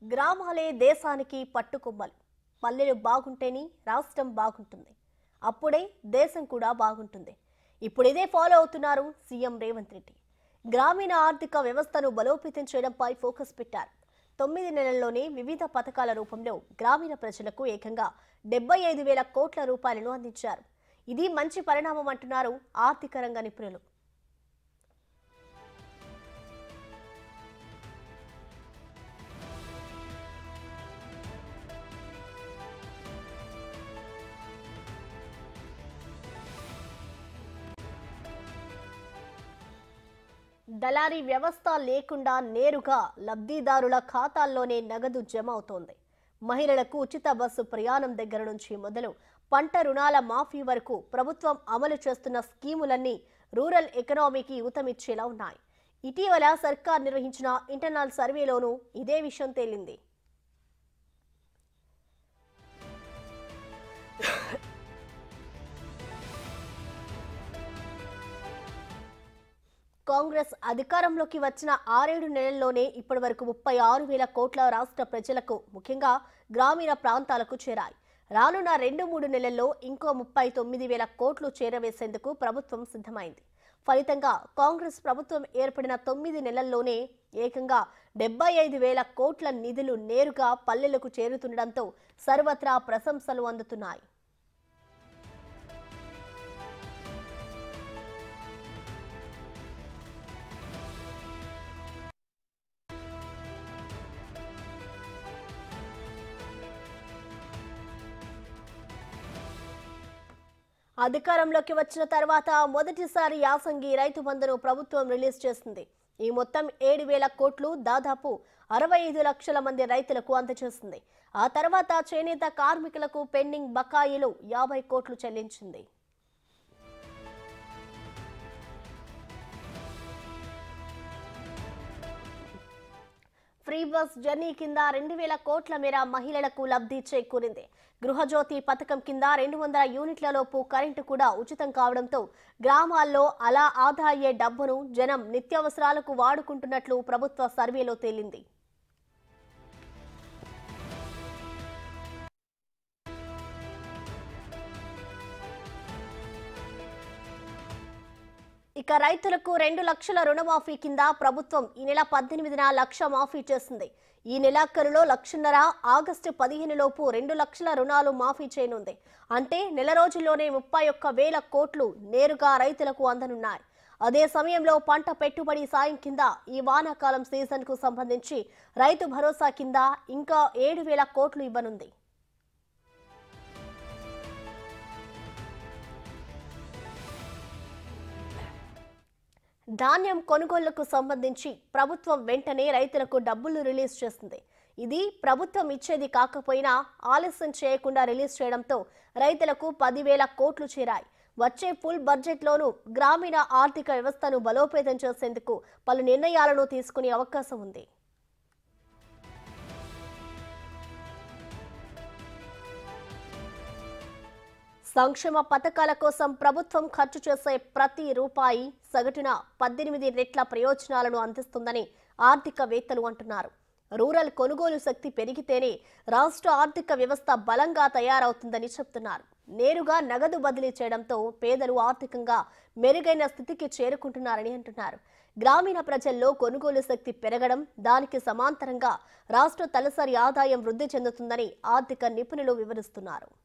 గ్రామాలే దేశానికి పట్టుకొమ్మలు పల్లెలు బాగుంటేనే రాష్ట్రం బాగుంటుంది అప్పుడే దేశం కూడా బాగుంటుంది ఇప్పుడు ఇదే ఫాలో అవుతున్నారు సీఎం రేవంత్ రెడ్డి గ్రామీణ ఆర్థిక వ్యవస్థను బలోపేతం చేయడంపై ఫోకస్ పెట్టారు తొమ్మిది నెలల్లోనే వివిధ పథకాల రూపంలో గ్రామీణ ప్రజలకు ఏకంగా డెబ్బై ఐదు వేల కోట్ల రూపాయలను అందించారు ఇది మంచి పరిణామం అంటున్నారు ఆర్థిక రంగ నిపుణులు దళారీ వ్యవస్థ లేకుండా నేరుగా లబ్ధిదారుల ఖాతాల్లోనే నగదు జమ అవుతోంది మహిళలకు ఉచిత బస్సు ప్రయాణం దగ్గర నుంచి మొదలు పంట రుణాల మాఫీ వరకు ప్రభుత్వం అమలు చేస్తున్న స్కీములన్నీ రూరల్ ఎకనామీకి ఊతమిచ్చేలా ఉన్నాయి ఇటీవల సర్కార్ నిర్వహించిన ఇంటర్నల్ సర్వేలోనూ ఇదే విషయం తేలింది కాంగ్రెస్ అధికారంలోకి వచ్చిన ఆరేడు నెలల్లోనే ఇప్పటి వరకు ముప్పై ఆరు వేల కోట్ల రాష్ట్ర ప్రజలకు ముఖ్యంగా గ్రామీణ ప్రాంతాలకు చేరాయి రానున్న రెండు మూడు నెలల్లో ఇంకో ముప్పై తొమ్మిది వేల కోట్లు చేరవేసేందుకు ప్రభుత్వం సిద్ధమైంది ఫలితంగా కాంగ్రెస్ ప్రభుత్వం ఏర్పడిన తొమ్మిది నెలల్లోనే ఏకంగా డెబ్బై ఐదు వేల కోట్ల నిధులు నేరుగా పల్లెలకు చేరుతుండటంతో సర్వత్రా ప్రశంసలు అందుతున్నాయి అధికారంలోకి వచ్చిన తర్వాత మొదటిసారి యాసంగి రైతు బంధును ప్రభుత్వం రిలీజ్ చేసింది ఈ మొత్తం ఏడు వేల కోట్లు దాదాపు అరవై ఐదు లక్షల మంది రైతులకు అందజేసింది ఆ తర్వాత చేనేత కార్మికులకు పెండింగ్ బకాయిలు యాభై కోట్లు చెల్లించింది ఫ్రీ బస్ జర్నీ కింద రెండు వేల కోట్ల మేర మహిళలకు లబ్ధి చేకూరింది గృహజ్యోతి పథకం కింద రెండు వందల యూనిట్ల లోపు కరెంటు కూడా ఉచితం కావడంతో గ్రామాల్లో అలా ఆదా అయ్యే డబ్బును జనం నిత్యావసరాలకు వాడుకుంటున్నట్లు ప్రభుత్వ సర్వేలో తేలింది ఇక రైతులకు రెండు లక్షల రుణమాఫీ కింద ప్రభుత్వం ఈ నెల పద్దెనిమిదిన లక్ష మాఫీ చేసింది ఈ నెలాఖరులో లక్షన్నర ఆగస్టు పదిహేను లోపు రెండు లక్షల రుణాలు మాఫీ చేయనుంది అంటే నెల రోజుల్లోనే ముప్పై ఒక్క వేల కోట్లు నేరుగా రైతులకు అందనున్నాయి అదే సమయంలో పంట పెట్టుబడి సాయం కింద ఈ వానాకాలం సీజన్కు సంబంధించి రైతు భరోసా కింద ఇంకా ఏడు వేల కోట్లు ఇవ్వనుంది ధాన్యం కొనుగోళ్లకు సంబంధించి ప్రభుత్వం వెంటనే రైతులకు డబ్బులు రిలీజ్ చేస్తుంది ఇది ప్రభుత్వం ఇచ్చేది కాకపోయినా ఆలస్యం చేయకుండా రిలీజ్ చేయడంతో రైతులకు పదివేల కోట్లు చేరాయి వచ్చే ఫుల్ బడ్జెట్లోనూ గ్రామీణ ఆర్థిక వ్యవస్థను బలోపేతం చేసేందుకు పలు నిర్ణయాలను తీసుకునే అవకాశం ఉంది సంక్షేమ పథకాల కోసం ప్రభుత్వం ఖర్చు చేసే ప్రతి రూపాయి సగటున పద్దెనిమిది రెట్ల ప్రయోజనాలను అందిస్తుందని ఆర్థికవేత్తలు అంటున్నారు రూరల్ కొనుగోలు శక్తి పెరిగితేనే రాష్ట్ర ఆర్థిక వ్యవస్థ బలంగా తయారవుతుందని చెప్తున్నారు నేరుగా నగదు బదిలీ చేయడంతో పేదలు ఆర్థికంగా మెరుగైన స్థితికి చేరుకుంటున్నారని అంటున్నారు గ్రామీణ ప్రజల్లో కొనుగోలు శక్తి పెరగడం దానికి సమాంతరంగా రాష్ట్ర తలసరి ఆదాయం వృద్ధి చెందుతుందని ఆర్థిక నిపుణులు వివరిస్తున్నారు